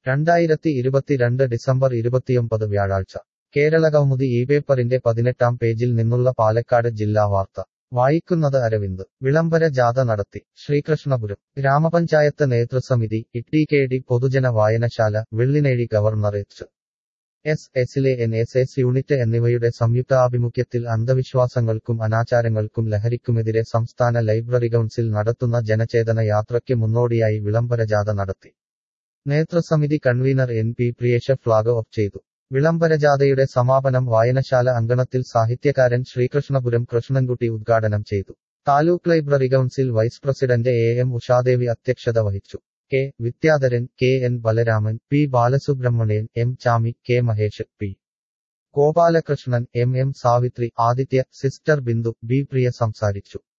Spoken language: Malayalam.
രണ്ടായിരത്തി ഇരുപത്തിരണ്ട് ഡിസംബർ ഇരുപത്തിയൊമ്പത് വ്യാഴാഴ്ച കേരളകൗമുദി ഈ പേപ്പറിന്റെ പതിനെട്ടാം പേജിൽ നിന്നുള്ള പാലക്കാട് ജില്ലാ വാർത്ത വായിക്കുന്നത് അരവിന്ദ് വിളംബര ജാഥ നടത്തി ശ്രീകൃഷ്ണപുരം ഗ്രാമപഞ്ചായത്ത് നേതൃസമിതി ഇട്ടികെഡി പൊതുജന വായനശാല വെള്ളിനേഴി ഗവർണർ എച്ച് എസ് എസിലെ എൻ എസ് എസ് യൂണിറ്റ് എന്നിവയുടെ സംയുക്താഭിമുഖ്യത്തിൽ അന്ധവിശ്വാസങ്ങൾക്കും അനാചാരങ്ങൾക്കും ലഹരിക്കുമെതിരെ സംസ്ഥാന ലൈബ്രറി കൗൺസിൽ നടത്തുന്ന ജനചേതന യാത്രയ്ക്ക് മുന്നോടിയായി വിളംബര ജാഥ നടത്തി നേതൃസമിതി convener N P Priyesha flag off ചെയ്തു വിളംബരജാഥയുടെ സമാപനം വായനശാല അങ്കണത്തിൽ സാഹിത്യകാരൻ ശ്രീകൃഷ്ണപുരം കൃഷ്ണൻകുട്ടി ഉദ്ഘാടനം ചെയ്തു taluk library council vice president A M Ushadevi അധ്യക്ഷത വഹിച്ചു K Vidyadharan K N Balaraman P Balasubramanian M Chami K Mahesh P Gopalakrishnan M M Savithri Aditya sister Bindu B Priya സംസാരിച്ചു